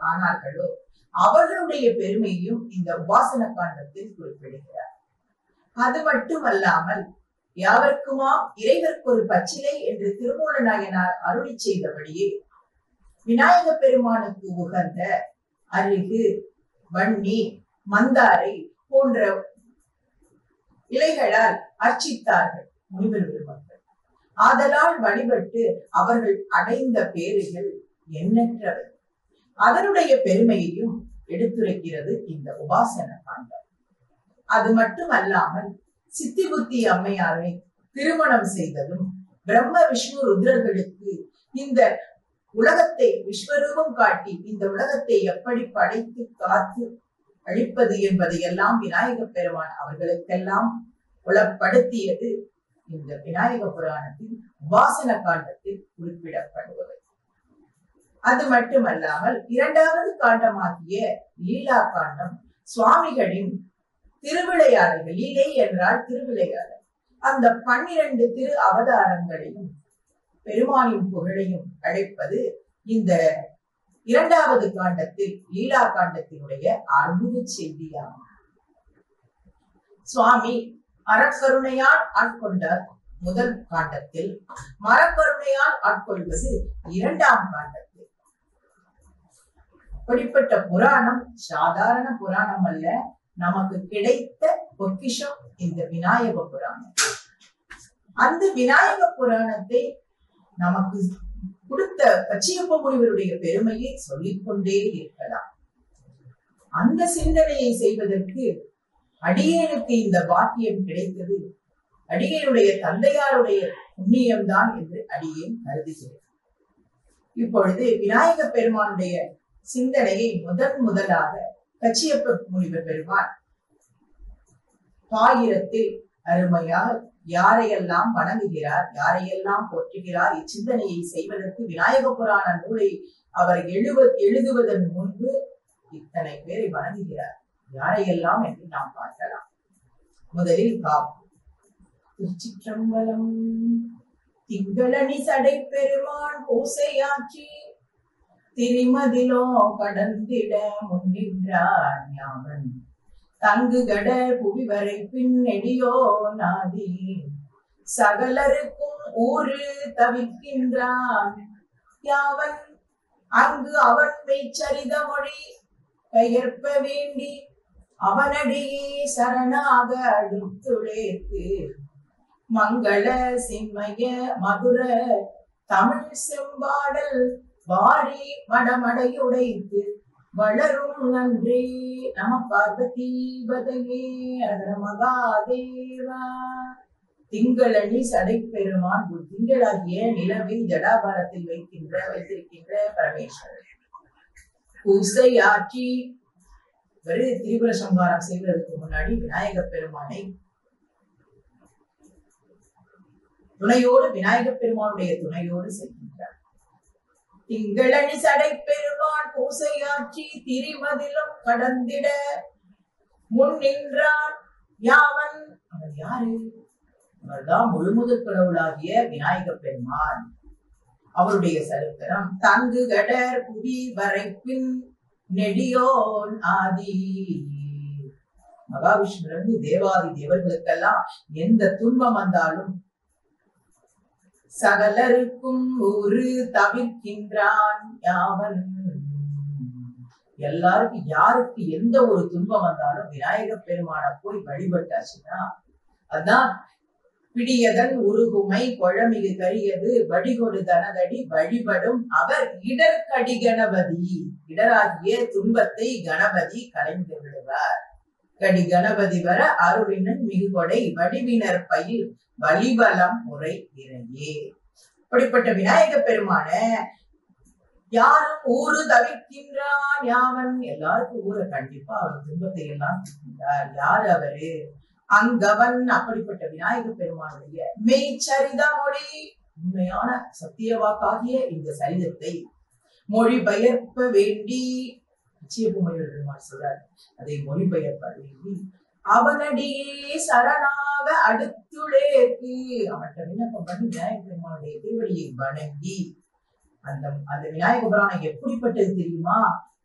ஆனார்களோ அவர்களுடைய பெருமையும் இந்த உபாசன காண்டத்தில் குறிப்பிடுகிறார் அது மட்டுமல்லாமல் யாவர்க்குமாம் இறைவர்க்கு ஒரு பச்சிலை என்று திருமூல நாயனார் அருளி செய்தபடியே விநாயக பெருமானுக்கு உகந்த அருகு வன்னி மந்தாரை போன்ற இலைகளால் அர்ச்சித்தார்கள் முனிவர் பெருமக்கள் ஆதலால் வழிபட்டு அவர்கள் அடைந்த பேறுகள் எண்ணற்றவை அதனுடைய பெருமையையும் எடுத்துரைக்கிறது இந்த உபாசன காண்டம் அது மட்டுமல்லாமல் சித்தி புத்தி அம்மையாரை திருமணம் செய்ததும் பிரம்ம விஷ்ணு ருத்ரர்களுக்கு இந்த உலகத்தை விஸ்வரூபம் காட்டி இந்த உலகத்தை எப்படி படைத்து காத்து அழிப்பது என்பதையெல்லாம் விநாயக பெருமான் அவர்களுக்கெல்லாம் புலப்படுத்தியது இந்த விநாயக புராணத்தில் உபாசன காண்டத்தில் குறிப்பிடப்படுவது அது மட்டுமல்லாமல் இரண்டாவது காண்டமாகிய லீலா காண்டம் சுவாமிகளின் திருவிளையாடல்கள் லீலை என்றால் திருவிளையாடல் அந்த பன்னிரண்டு திரு அவதாரங்களையும் பெருமானின் புகழையும் அழைப்பது இந்த இரண்டாவது காண்டத்தில் லீலா காண்டத்தினுடைய அற்புத செய்தியாகும் சுவாமி அறக்கருணையால் ஆட்கொண்டார் முதல் காண்டத்தில் மரக்கருணையால் ஆட்கொள்வது இரண்டாம் காண்டத்தில் அப்படிப்பட்ட புராணம் சாதாரண புராணம் அல்ல நமக்கு கிடைத்த பொக்கிஷம் இந்த விநாயக புராணம் அந்த விநாயக புராணத்தை நமக்கு கொடுத்த கச்சியப்ப முனிவருடைய பெருமையை சொல்லிக்கொண்டே இருக்கலாம் அந்த சிந்தனையை செய்வதற்கு அடியேனுக்கு இந்த பாக்கியம் கிடைத்தது அடியேனுடைய தந்தையாருடைய புண்ணியம்தான் என்று அடியேன் கருதுகிறேன் இப்பொழுது விநாயக பெருமானுடைய சிந்தனையை முதன் முதலாக கச்சியப்ப முனிவர் பெருமான் பாயிரத்தில் அருமையால் யாரையெல்லாம் வணங்குகிறார் யாரையெல்லாம் போற்றுகிறார் இச்சிந்தனையை செய்வதற்கு விநாயக புராண நூலை அவர் எழுவ எழுதுவதன் முன்பு இத்தனை பேரை வணங்குகிறார் யாரையெல்லாம் என்று நாம் பார்க்கலாம் முதலில் காப்பு திருச்சிற்றம்பலம் திங்களணி சடை பெருமான் பூசையாற்றி திரிமதிலோ கடந்திட முன்னின்றார் ஞாபன் தங்கு கட புவி வரை பின்னெடியோ நாதி சகலருக்கும் ஊரு தவிர்க்கின்றான் யாவன் அங்கு அவன் மெய்ச்சரித மொழி பெயர்ப்ப வேண்டி அவனடியே சரணாக அடுத்துளேற்கு மங்கள சின்மய மதுர தமிழ் செம்பாடல் வாரி மடமடையுடைத்து வளரும் நன்றி நம பார்வதி பதையே அகர மகாதேவா திங்களணி சடை பெருமான் ஒரு திங்களாகிய நிலவை ஜடாபாரத்தில் வைக்கின்ற வைத்திருக்கின்ற பரமேஸ்வரர் பூசையாற்றி ஒரு திரிபுர சம்ஹாரம் செய்வதற்கு முன்னாடி விநாயக பெருமானை துணையோடு விநாயக பெருமானுடைய துணையோடு செல்கின்றார் திங்களணி சடை பெருமான் பூசையாற்றி திரிமதிலும் கடந்திட முன் நின்றான் யாவன் அவர் யாரு அவர்தான் முழுமுதற் கடவுளாகிய விநாயக பெருமான் அவருடைய சரித்திரம் தங்கு கடர் புவி வரைப்பின் நெடியோன் ஆதி மகாவிஷ்ணுவிலிருந்து தேவாதி தேவர்களுக்கெல்லாம் எந்த துன்பம் வந்தாலும் சகலருக்கும் ஒரு தவிர்க்கின்றான் யாவன் எல்லாருக்கும் யாருக்கு எந்த ஒரு துன்பம் வந்தாலும் விநாயக பெருமான போய் வழிபட்டாச்சுன்னா அதான் பிடியதன் உருகுமை கொழமிகு கரியது வடிகொடு தனதடி வழிபடும் அவர் இடர்கடி கணபதி இடராகிய துன்பத்தை கணபதி கலைந்து விடுவார் கடி கணபதி வர அருளினன் மிகுகொடை வடிவினர் பயில் வலிபலம் முறை இறையே அப்படிப்பட்ட விநாயக பெருமான யாரும் ஊரு தவிர்க்கின்றான் யாவன் எல்லாருக்கும் ஊரை கண்டிப்பா அவர் துன்பத்தை எல்லாம் தீர்க்கின்றார் யார் அவரு அங்கவன் அப்படிப்பட்ட விநாயக பெருமானுடைய மெய்ச்சரித மொழி உண்மையான சத்தியவாக்காகிய இந்த சரிதத்தை மொழிபெயர்ப்ப வேண்டி நிச்சயபூமையோட பெருமாள் சொல்றாரு அதை மொழிபெயர்ப்ப வேண்டி அவனடியே சரணாக அடுத்துளேக்கு அவன்கிட்ட விண்ணப்பம் பண்ணி விநாயக பெருமானுடைய திருவடியை வணங்கி அந்த அந்த விநாயக புராணம் எப்படிப்பட்டது தெரியுமா